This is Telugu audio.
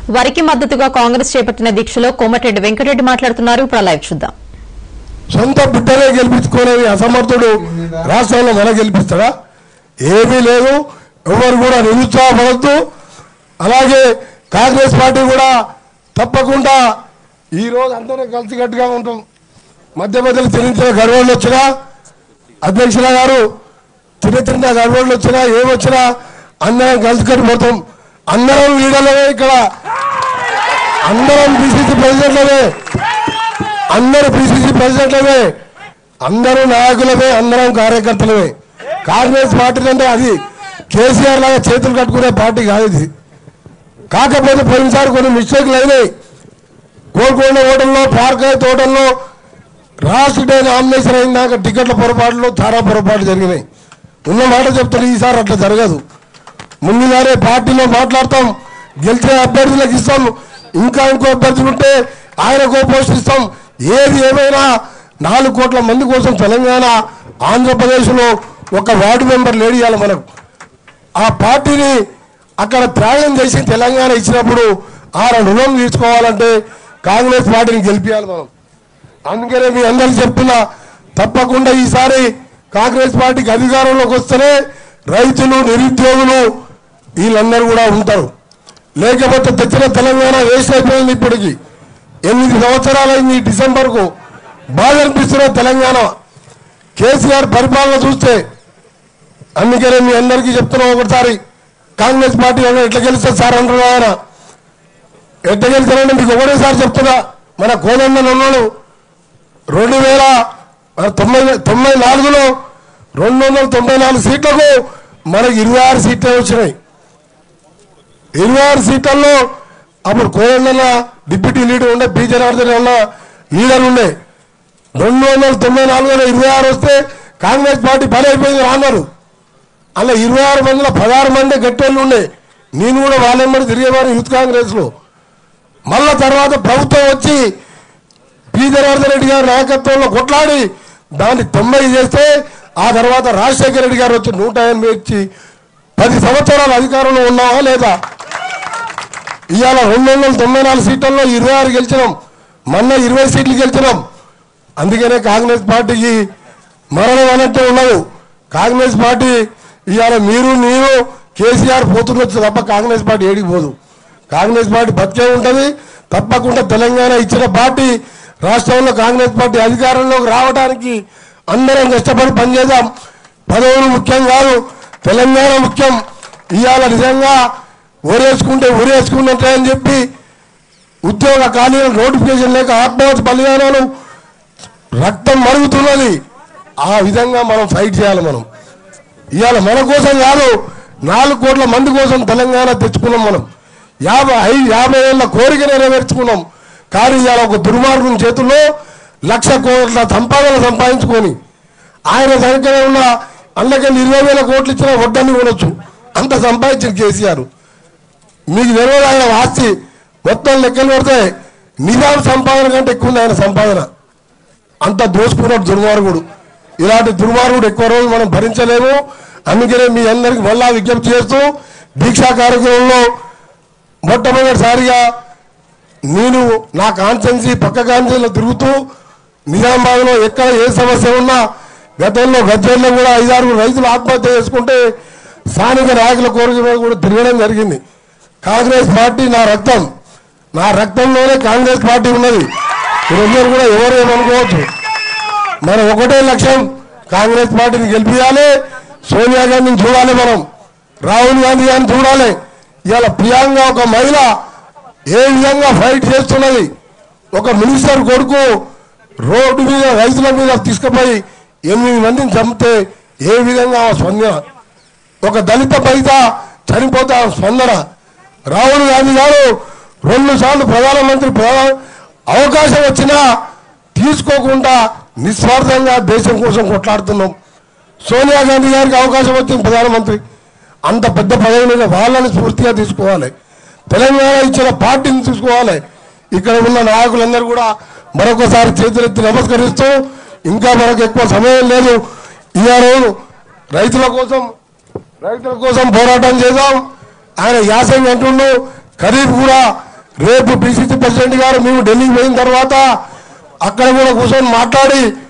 వరికి మద్దతుగా కాంగ్రెస్ చేపట్టిన దీక్షలో కోమటిరెడ్డి వెంకటరెడ్డి మాట్లాడుతున్నారు ఇప్పుడు ఆ లైవ్ చూద్దాం సొంత బిడ్డలే గెలిపించుకోలేని అసమర్థుడు రాష్ట్రంలో మన గెలిపిస్తాడా ఏమీ లేదు ఎవరు కూడా నిరుత్సాహపడద్దు అలాగే కాంగ్రెస్ పార్టీ కూడా తప్పకుండా ఈ రోజు అందరూ కలిసికట్టుగా ఉంటాం మధ్య మధ్యలో తిరిగిన గడవళ్ళు వచ్చినా అధ్యక్షుల గారు చిన్న చిన్న గడవళ్ళు వచ్చినా ఏమొచ్చినా అందరం కలిసికట్టు పోతాం అందరం లీడర్లమే ఇక్కడ అందరం బీసీసీ ప్రెసిడెంట్లమే అందరు పిసిసి ప్రెసిడెంట్లమే అందరూ నాయకులమే అందరం కార్యకర్తలమే కాంగ్రెస్ పార్టీ అంటే అది కేసీఆర్ లాగా చేతులు కట్టుకునే పార్టీ కాదు ఇది కాకపోతే పోయినసారి కొన్ని మిస్టేక్లు అయినాయి కోల్కొండ హోటల్లో పార్కాయ తోటల్లో రాష్ట్ర డే నామినేషన్ అయినాక టికెట్ల పొరపాట్లు చాలా పొరపాట్లు జరిగినాయి ఉన్న మాట చెప్తాను ఈసారి అట్లా జరగదు ముందుగానే పార్టీలో మాట్లాడతాం గెలిచే అభ్యర్థులకు ఇస్తాం ఇంకా ఇంకో అభ్యర్థులు ఉంటే ఆయనకో పోస్ట్ ఇస్తాం ఏది ఏమైనా నాలుగు కోట్ల మంది కోసం తెలంగాణ ఆంధ్రప్రదేశ్లో ఒక వార్డు మెంబర్ లేడీ ఇవ్వాలి మనకు ఆ పార్టీని అక్కడ త్యాగం చేసి తెలంగాణ ఇచ్చినప్పుడు ఆ రుణం తీర్చుకోవాలంటే కాంగ్రెస్ పార్టీని గెలిపించాలి మనం అందుకనే మీ అందరికి చెప్తున్నా తప్పకుండా ఈసారి కాంగ్రెస్ పార్టీకి అధికారంలోకి వస్తేనే రైతులు నిరుద్యోగులు వీళ్ళందరూ కూడా ఉంటారు లేకపోతే తెచ్చిన తెలంగాణ వేస్ట్ అయిపోయింది ఇప్పటికి ఎనిమిది సంవత్సరాలైంది ఈ డిసెంబర్కు బాగా అనిపిస్తున్న తెలంగాణ కేసీఆర్ పరిపాలన చూస్తే అందుకనే మీ అందరికీ చెప్తున్నాం ఒకసారి కాంగ్రెస్ పార్టీ వాళ్ళు ఎట్లా గెలుస్తారు సార్ అంటున్నారు ఆయన ఎట్లా గెలిచారంటే మీకు ఒకటేసారి చెప్తున్నా మన కోదండ ఉన్నాడు రెండు వేల తొంభై తొంభై నాలుగులో రెండు వందల తొంభై నాలుగు సీట్లకు మనకి ఇరవై ఆరు సీట్లే వచ్చినాయి ఇరవై ఆరు సీట్లలో అప్పుడు కోదండ డిప్యూటీ లీడర్ ఉండే బి జనార్దన్ ఉన్న లీడర్ ఉండే రెండు వందల తొంభై నాలుగులో ఇరవై ఆరు వస్తే కాంగ్రెస్ పార్టీ పని అయిపోయింది రాన్నారు అలా ఇరవై ఆరు మందిలో పదహారు మంది గట్టెళ్ళు ఉండే నేను కూడా వాళ్ళెంబడి తిరిగేవారు యూత్ కాంగ్రెస్ లో మళ్ళా తర్వాత ప్రభుత్వం వచ్చి పి జనార్దన్ రెడ్డి గారి నాయకత్వంలో కొట్లాడి దాన్ని తొంభై చేస్తే ఆ తర్వాత రాజశేఖర రెడ్డి గారు వచ్చి నూట ఎనభై ఇచ్చి పది సంవత్సరాల అధికారంలో ఉన్నావా లేదా ఇవాళ రెండు వందల తొంభై నాలుగు సీట్లలో ఇరవై ఆరు గెలిచినాం మొన్న ఇరవై సీట్లు గెలిచినాం అందుకనే కాంగ్రెస్ పార్టీకి మరణం అన్నట్టే ఉండదు కాంగ్రెస్ పార్టీ ఇవాళ మీరు నేను కేసీఆర్ పోతున్నచ్చు తప్ప కాంగ్రెస్ పార్టీ ఏడికి పోదు కాంగ్రెస్ పార్టీ బతికే ఉంటుంది తప్పకుండా తెలంగాణ ఇచ్చిన పార్టీ రాష్ట్రంలో కాంగ్రెస్ పార్టీ అధికారంలోకి రావడానికి అందరం కష్టపడి పనిచేద్దాం పదవులు ముఖ్యం కాదు తెలంగాణ ముఖ్యం ఇవాళ నిజంగా ఊరేసుకుంటే ఊరేసుకున్నట్టే అని చెప్పి ఉద్యోగ ఖాళీలు నోటిఫికేషన్ లేక ఆత్మహత్య బలిదానాలు రక్తం మరుగుతున్నది ఆ విధంగా మనం ఫైట్ చేయాలి మనం ఇవాళ మన కోసం కాదు నాలుగు కోట్ల మంది కోసం తెలంగాణ తెచ్చుకున్నాం మనం యాభై ఐదు యాభై ఏళ్ళ కోరిక నెరవేర్చుకున్నాం కానీ ఇవాళ ఒక దుర్మార్గం చేతుల్లో లక్ష కోట్ల సంపాదన సంపాదించుకొని ఆయన దగ్గర ఉన్న అందుకెళ్ళి ఇరవై వేల కోట్లు ఇచ్చిన వడ్డని కొనొచ్చు అంత సంపాదించిన కేసీఆర్ మీకు తెలియదు ఆయన ఆస్తి మొత్తం లెక్కలు పెడితే నిజాం సంపాదన కంటే ఎక్కువ ఉంది ఆయన సంపాదన అంత దోసుకున్నాడు దుర్మార్గుడు ఇలాంటి దుర్మార్గుడు ఎక్కువ రోజులు మనం భరించలేము అందుకనే మీ అందరికి మళ్ళా విజ్ఞప్తి చేస్తూ దీక్షా కార్యక్రమంలో మొట్టమొదటిసారిగా నేను నా కాన్సెన్సీ పక్క కాన్సెన్సీలో తిరుగుతూ నిజామాబాద్లో ఎక్కడ ఏ సమస్య ఉన్నా గతంలో గజ్జల్లో కూడా ఐదారు రైతులు ఆత్మహత్య చేసుకుంటే స్థానిక నాయకుల కోరిక మీద కూడా తిరగడం జరిగింది కాంగ్రెస్ పార్టీ నా రక్తం నా రక్తంలోనే కాంగ్రెస్ పార్టీ ఉన్నది మీరందరూ కూడా ఎవరు ఏమనుకోవచ్చు మన ఒకటే లక్ష్యం కాంగ్రెస్ పార్టీని గెలిపించాలి సోనియా గాంధీని చూడాలి మనం రాహుల్ గాంధీ గారిని చూడాలి ఇవాళ ప్రియాంక ఒక మహిళ ఏ విధంగా ఫైట్ చేస్తున్నది ఒక మినిస్టర్ కొడుకు రోడ్డు మీద రైతుల మీద తీసుకుపోయి ఎనిమిది మందిని చంపితే ఏ విధంగా ఆమె స్పందన ఒక దళిత బయట చనిపోతే ఆమె స్పందన రాహుల్ గాంధీ గారు రెండు సార్లు ప్రధానమంత్రి ప్రధాన అవకాశం వచ్చినా తీసుకోకుండా నిస్వార్థంగా దేశం కోసం కొట్లాడుతున్నాం సోనియా గాంధీ గారికి అవకాశం వచ్చింది ప్రధానమంత్రి అంత పెద్ద పదవి మీద వాళ్ళని స్ఫూర్తిగా తీసుకోవాలి తెలంగాణ ఇచ్చిన పార్టీని తీసుకోవాలి ఇక్కడ ఉన్న నాయకులందరూ కూడా మరొకసారి చేతులెత్తి నమస్కరిస్తూ ఇంకా మనకు ఎక్కువ సమయం లేదు ఈ రోజు రైతుల కోసం రైతుల కోసం పోరాటం చేద్దాం ఆయన యాసంగి అంటుండు ఖరీఫ్ కూడా రేపు పిసిసి ప్రెసిడెంట్ గారు మేము ఢిల్లీకి పోయిన తర్వాత అక్కడ కూడా కూర్చొని మాట్లాడి